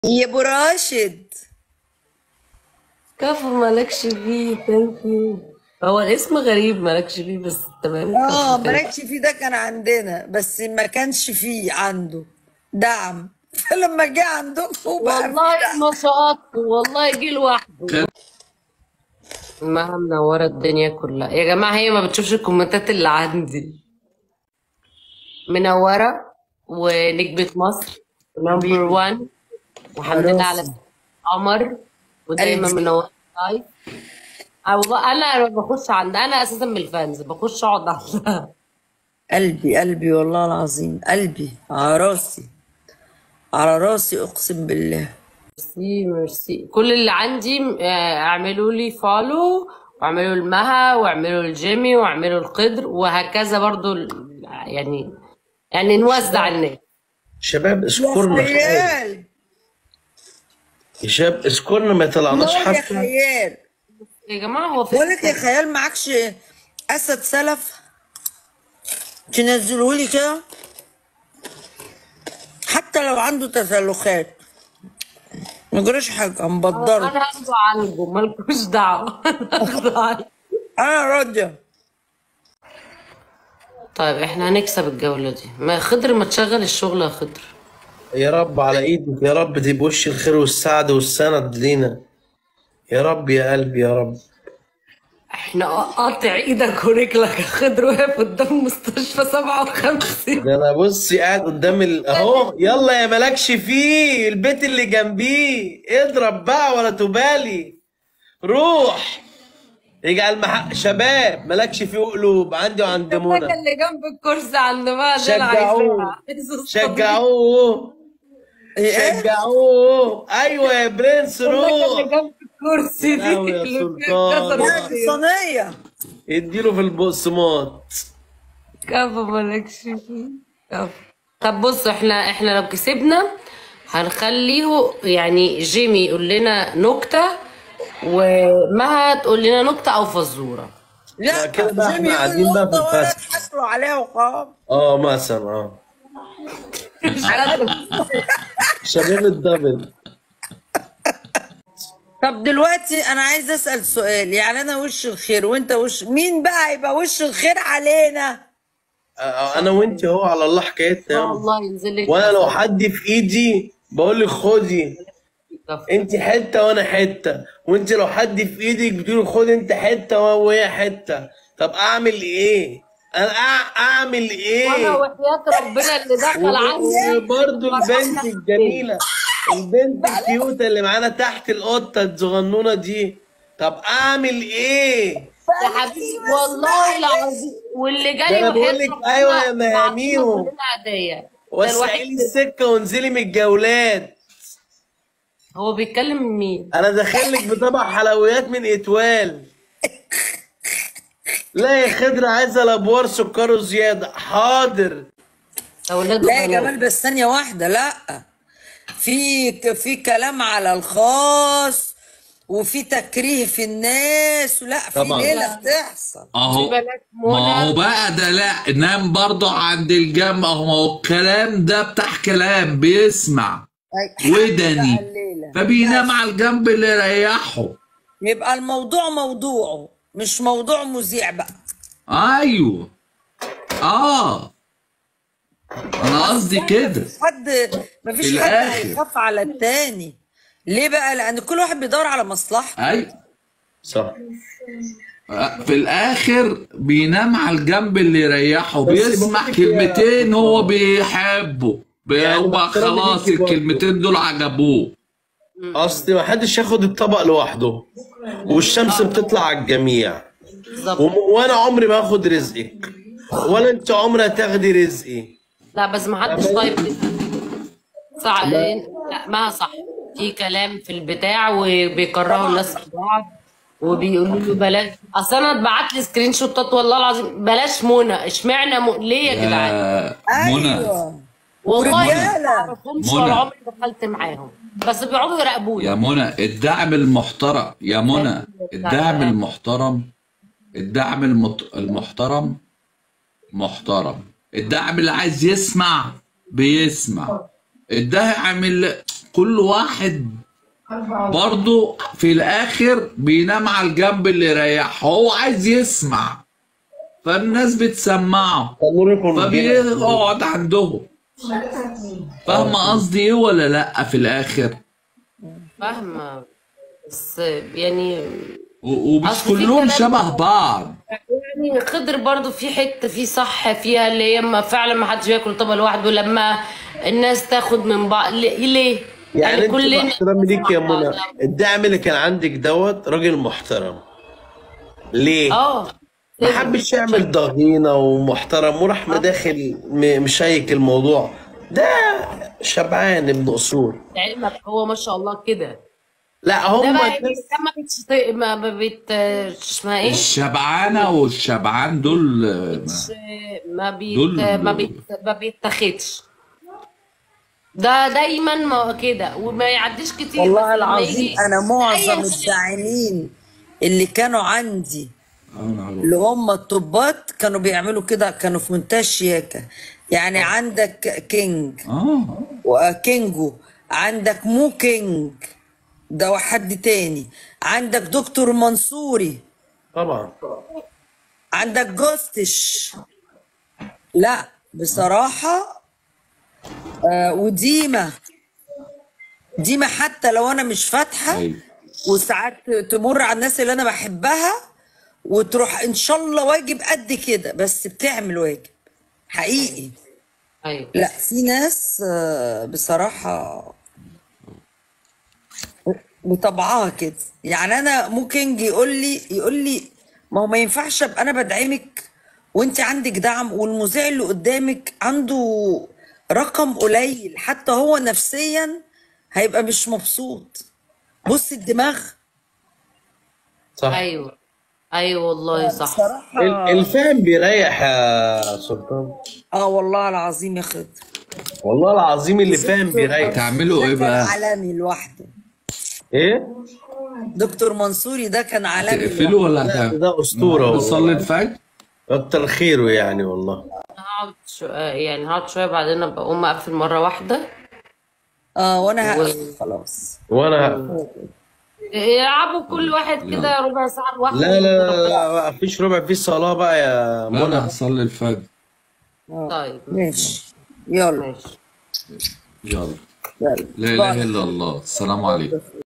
يا ابو راشد كفو مالكش فيه ثانك يو هو الاسم غريب مالكش فيه بس تمام اه كفو ثانك مالكش فيه ده كان عندنا بس ما كانش فيه عنده دعم فلما جه عندكم بقى في والله دعم ما سقطت والله جه لوحده ما منورة الدنيا كلها يا جماعة هي ما بتشوفش الكومنتات اللي عندي منورة ونجمة مصر نمبر وان والحمد لله على راسي قمر ودايما قلبي منورة لايف أه والله انا لما بخش عندها انا اساسا من الفانز بخش اقعد عندها قلبي قلبي والله العظيم قلبي على راسي على راسي اقسم بالله ميرسي ميرسي كل اللي عندي آه، اعملوا لي فولو واعملوا المها واعملوا الجيمي واعملوا القدر وهكذا برضو ال- يعني يعني نوزع الناس شباب يا اذكرنا في حاجة خيال يا شباب اذكرنا ما طلعناش نور يا حتى خيال يا جماعة هو بقول لك يا فكرة خيال معكش اسد سلف تنزله لي كده حتى لو عنده تسلخات ما يجراش حاجه هنبدره انا هاخده عنده مالكوش دعوة انا هاخده عنده انا راضيه طيب احنا هنكسب الجولة دي ما خضر ما تشغل الشغل يا خضر يا رب على ايدك يا رب دي بوش الخير والسعد والسند لينا يا رب يا قلبي يا رب احنا قاطع ايدك ورجلك يا خضر واقف قدام مستشفى 57 ده انا بصي قاعد قدام ال... اهو يلا يا مالكش فيه البيت اللي جنبيه اضرب بقى ولا تبالي روح اجعل محق شباب مالكش فيه قلوب عندي وعند الراجل منى اللي جنب الكرسي عند بقى ده اللي شجعوه عايزاها عايز الصبي شجعوه ايه شجعوه ايوه يا برنس الراجل اللي روح جنب الكرسي دي أوي يا اللي سلطان. كسر لا دي الطين. صينيه اديله في البقسماط كفو مالكش فيه كفو طب بص احنا احنا لو كسبنا هنخليه يعني جيمي يقول لنا نكتة ومها تقول لنا نكتة أو فزورة لا كده بقى جيمي احنا يقول قاعدين بقى في نقطه ولا الفسح تحاسبوا عليها وخلاص اه مثلا اه شباب الدبل طب دلوقتي انا عايز اسال سؤال يعني انا وش الخير وانت وش مين بقى هيبقى وش الخير علينا آه، انا وانت اهو على الله حكايتنا يا الله ينزل لك وانا لو حد في ايدي بقول لك خدي كفو. انت حته وانا حته وانت لو حد في ايدك بتقولي خد انت حته وهي حته طب اعمل ايه انا أع- اعمل وانا ايه وحياة ربنا اللي دخل عندي وبرضه البنت الجميله البنت الكيوته اللي معانا تحت القطه الصغنونه دي طب اعمل ايه يا حبيبي والله العظيم واللي ده جاي انا بقول وحياة لك ربنا ايوه يا بعتنا مهاميهم كلنا هدية ده وسعي الوحيد لي السكه وانزلي من الجولات هو بيتكلم مين؟ انا داخل لك بطبق حلويات من اتوال لا يا خضر عايزه الابوار سكره زياده حاضر أولاد لا يا وبنات جمال بس ثانيه واحده لا في في كلام على الخاص وفي تكريه في الناس لا في طبعا. ليله بتحصل اهو بنات ما هو منى بقى ده لا نام برضه عند الجنب اهو ما هو الكلام ده بتاع كلام بيسمع أي- حد بقى ودني الليله فبينام على الجنب اللي يريحه يبقى الموضوع موضوعه مش موضوع مذيع بقى ايوه اه انا قصدي كده حد مفيش في حد الآخر. هيخاف على التاني ليه بقى لان كل واحد بيدور على مصلحته ايوه صح في الاخر بينام على الجنب اللي يريحه بس بيسمع بقولك يا كلمتين هو سلطان. بيحبه يعني هو باحترامي خلاص ليكي برضه. الكلمتين دول عجبوه اصل ما حدش ياخد الطبق لوحده والشمس بتطلع على الجميع بالظبط وم- وانا عمري ما اخد رزقك ولا انت عمرك تاخدي رزقي لا بس ما حدش طيب كده صح لا ما صح في كلام في البتاع وبيكرهوا الناس في بعض وبيقولوا له بلاش اصل انا اتبعت لي سكرين شوتات والله العظيم بلاش منى اشمعنى م... ليه يا جدعان آه، منى ايوه والله ما ورجاله اعرفهمش منى. ولا عمري دخلت معاهم بس بيقعدوا يراقبوني يا منى الدعم المحترم يا منى الدعم المحترم الدعم المت... المحترم محترم الدعم اللي عايز يسمع بيسمع الدعم اللي كل واحد برضو في الاخر بينام على الجنب اللي يريحه هو عايز يسمع فالناس بتسمعه تنور يكون فبيقعد عندهم فاهمة قصدي ايه ولا لا في الاخر فاهمة بس يعني و- ومش أصل في كلهم كلام- شبه بعض يعني خضر برضو في حتة في صح فيها اللي هي اما فعلا ما حدش بياكل طبق لوحده لما الناس تاخد من بعض ليه ليه؟ يعني انت كلنا باحترامي ليك يا نسمع منى بعض. الدعم اللي كان عندك دوت راجل محترم ليه؟ اه ما حبش يعمل ضغينه ومحترم وراح مداخل م- مشيك الموضوع ده شبعان ابن اصول لعلمك هو ما شاء الله كده لا ده هم بقى الناس ما بتشت... ما ما بت اسمها ايه؟ الشبعانة والشبعان دول آه، ما بيت دول- ما بيت ما بيتاخدش ده دايما ما كده وما يعديش كتير بس والله لما العظيم يجي انا معظم أي الداعمين اللي كانوا عندي أنا هروح. اللي هم الطبات كانوا بيعملوا كده كانوا في منتهى الشياكه يعني عندك كينج اه وكينجو عندك مو كينج ده حد تاني عندك دكتور منصوري طبعا عندك جوستش لا بصراحة آه وديما ديما حتى لو انا مش فاتحة ايوه وساعات تمر على الناس اللي انا بحبها وتروح ان شاء الله واجب قد كده بس بتعمل واجب حقيقي ايوه لا في ناس آه، بصراحة بطبعها كده يعني انا ممكن يجي يقول لي يقول لي ما هو ما ينفعش ابقى انا بدعمك وانت عندك دعم والمذيع اللي قدامك عنده رقم قليل حتى هو نفسيا هيبقى مش مبسوط بص الدماغ صح ايوه ايوه والله صح ال- بصراحة الفهم بيريح يا سلطان اه والله العظيم يا خضر والله العظيم اللي فاهم بيريح تعملوا ايه ده كان بقى؟ عالمي لوحده ايه دكتور منصوري ده كان عالمي لوحده. تقفلوا ولا لا، هت- ده أسطورة والله. نصلي الفجر؟ كتر خيره يعني والله هقعد شو... يعني هقعد شويه بعدين ابقى اقوم اقفل مره واحده اه وانا و- هقفل خلاص وانا يلعبوا كل واحد كده ربع ساعه لوحده لا لا لا, لا ما فيش ربع في صلاة بقى يا لا منى انا هصلي الفجر طيب ماشي يلا ماشي يلا يلا لا اله الا الله السلام عليكم